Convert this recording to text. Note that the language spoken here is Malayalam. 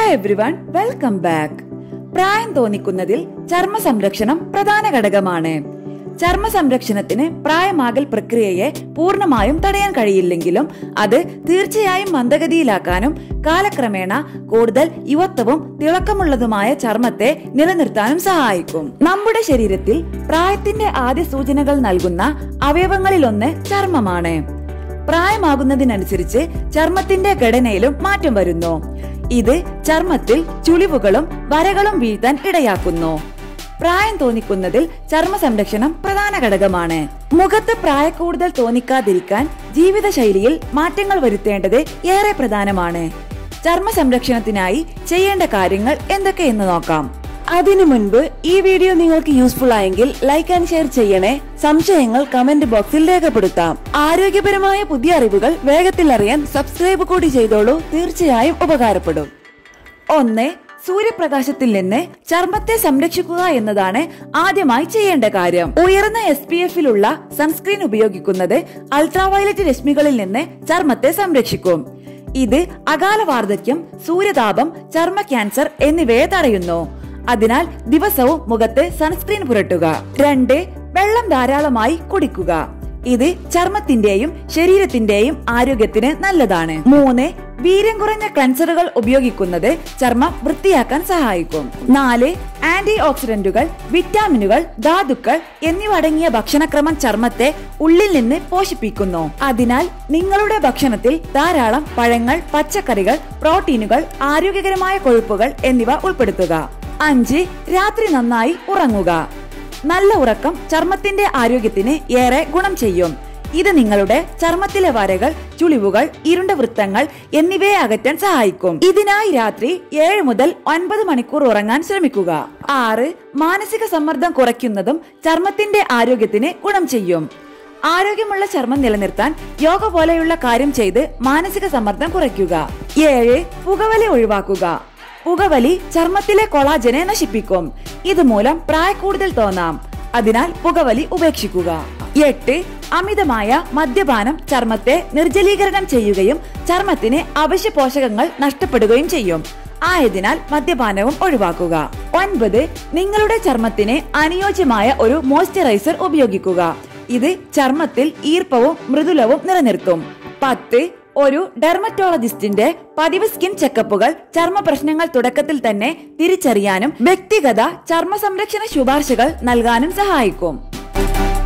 എവ്രി വൺ വെൽക്കം ബാക്ക് പ്രായം തോന്നിക്കുന്നതിൽ ചർമ്മ സംരക്ഷണം പ്രധാന ഘടകമാണ് ചർമ്മ സംരക്ഷണത്തിന് പ്രായമാകൽ പ്രക്രിയയെ പൂർണ്ണമായും തടയാൻ കഴിയില്ലെങ്കിലും അത് തീർച്ചയായും മന്ദഗതിയിലാക്കാനും കാലക്രമേണ കൂടുതൽ യുവത്വവും തിളക്കമുള്ളതുമായ ചർമ്മത്തെ നിലനിർത്താനും സഹായിക്കും നമ്മുടെ ശരീരത്തിൽ പ്രായത്തിന്റെ ആദ്യ സൂചനകൾ നൽകുന്ന അവയവങ്ങളിലൊന്ന് ചർമ്മമാണ് പ്രായമാകുന്നതിനനുസരിച്ച് ചർമ്മത്തിന്റെ ഘടനയിലും മാറ്റം വരുന്നു ഇത് ചർമ്മത്തിൽ ചുളിവുകളും വരകളും വീഴ്ത്താൻ ഇടയാക്കുന്നു പ്രായം തോന്നിക്കുന്നതിൽ ചർമ്മ സംരക്ഷണം പ്രധാന ഘടകമാണ് മുഖത്ത് പ്രായക്കൂടുതൽ തോന്നിക്കാതിരിക്കാൻ ജീവിതശൈലിയിൽ മാറ്റങ്ങൾ വരുത്തേണ്ടത് ഏറെ പ്രധാനമാണ് ചർമ്മ സംരക്ഷണത്തിനായി ചെയ്യേണ്ട കാര്യങ്ങൾ എന്തൊക്കെയെന്ന് നോക്കാം അതിനു മുൻപ് ഈ വീഡിയോ നിങ്ങൾക്ക് യൂസ്ഫുൾ ആയെങ്കിൽ ലൈക്ക് ആൻഡ് ഷെയർ ചെയ്യണേ സംശയങ്ങൾ കമന്റ് ബോക്സിൽ രേഖപ്പെടുത്താം ആരോഗ്യപരമായ പുതിയ അറിവുകൾ വേഗത്തിൽ അറിയാൻ സബ്സ്ക്രൈബ് കൂടി ചെയ്തോളൂ തീർച്ചയായും ഉപകാരപ്പെടും ഒന്ന് സൂര്യപ്രകാശത്തിൽ നിന്ന് ചർമ്മത്തെ സംരക്ഷിക്കുക എന്നതാണ് ആദ്യമായി ചെയ്യേണ്ട കാര്യം ഉയർന്ന എസ് പി എഫിലുള്ള സൺസ്ക്രീൻ ഉപയോഗിക്കുന്നത് അൾട്രാവയലറ്റ് രശ്മികളിൽ നിന്ന് ചർമ്മത്തെ സംരക്ഷിക്കും ഇത് അകാല വാർദ്ധക്യം സൂര്യതാപം ചർമ്മ ക്യാൻസർ എന്നിവയെ തടയുന്നു അതിനാൽ ദിവസവും മുഖത്ത് സൺസ്ക്രീൻ പുരട്ടുക രണ്ട് വെള്ളം ധാരാളമായി കുടിക്കുക ഇത് ചർമ്മത്തിന്റെയും ശരീരത്തിന്റെയും ആരോഗ്യത്തിന് നല്ലതാണ് മൂന്ന് വീര്യം കുറഞ്ഞ ക്ലൻസറുകൾ ഉപയോഗിക്കുന്നത് ചർമ്മം വൃത്തിയാക്കാൻ സഹായിക്കും നാല് ആന്റി ഓക്സിഡന്റുകൾ വിറ്റാമിനുകൾ ധാതുക്കൾ എന്നിവ അടങ്ങിയ ഭക്ഷണക്രമം ചർമ്മത്തെ ഉള്ളിൽ നിന്ന് പോഷിപ്പിക്കുന്നു അതിനാൽ നിങ്ങളുടെ ഭക്ഷണത്തിൽ ധാരാളം പഴങ്ങൾ പച്ചക്കറികൾ പ്രോട്ടീനുകൾ ആരോഗ്യകരമായ കൊഴുപ്പുകൾ എന്നിവ ഉൾപ്പെടുത്തുക അഞ്ച് രാത്രി നന്നായി ഉറങ്ങുക നല്ല ഉറക്കം ചർമ്മത്തിന്റെ ആരോഗ്യത്തിന് ഏറെ ഗുണം ചെയ്യും ഇത് നിങ്ങളുടെ ചർമ്മത്തിലെ വരകൾ ചുളിവുകൾ ഇരുണ്ട വൃത്തങ്ങൾ എന്നിവയെ അകറ്റാൻ സഹായിക്കും ഇതിനായി രാത്രി ഏഴ് മുതൽ ഒൻപത് മണിക്കൂർ ഉറങ്ങാൻ ശ്രമിക്കുക ആറ് മാനസിക സമ്മർദ്ദം കുറയ്ക്കുന്നതും ചർമ്മത്തിന്റെ ആരോഗ്യത്തിന് ഗുണം ചെയ്യും ആരോഗ്യമുള്ള ചർമ്മം നിലനിർത്താൻ യോഗ പോലെയുള്ള കാര്യം ചെയ്ത് മാനസിക സമ്മർദ്ദം കുറയ്ക്കുക ഏഴ് പുകവലി ഒഴിവാക്കുക പുകവലി ചർമ്മത്തിലെ കൊളാജനെ നശിപ്പിക്കും ഇതുമൂലം പ്രായക്കൂടുതൽ തോന്നാം അതിനാൽ പുകവലി ഉപേക്ഷിക്കുക എട്ട് അമിതമായ മദ്യപാനം ചർമ്മത്തെ നിർജ്ജലീകരണം ചെയ്യുകയും ചർമ്മത്തിന് അവശ്യ പോഷകങ്ങൾ നഷ്ടപ്പെടുകയും ചെയ്യും ആയതിനാൽ മദ്യപാനവും ഒഴിവാക്കുക ഒൻപത് നിങ്ങളുടെ ചർമ്മത്തിന് അനുയോജ്യമായ ഒരു മോയ്സ്ചറൈസർ ഉപയോഗിക്കുക ഇത് ചർമ്മത്തിൽ ഈർപ്പവും മൃദുലവും നിലനിർത്തും പത്ത് ഒരു ഡെർമറ്റോളജിസ്റ്റിന്റെ പതിവ് സ്കിൻ ചെക്കപ്പുകൾ ചർമ്മ പ്രശ്നങ്ങൾ തുടക്കത്തിൽ തന്നെ തിരിച്ചറിയാനും വ്യക്തിഗത ചർമ്മ സംരക്ഷണ ശുപാർശകൾ നൽകാനും സഹായിക്കും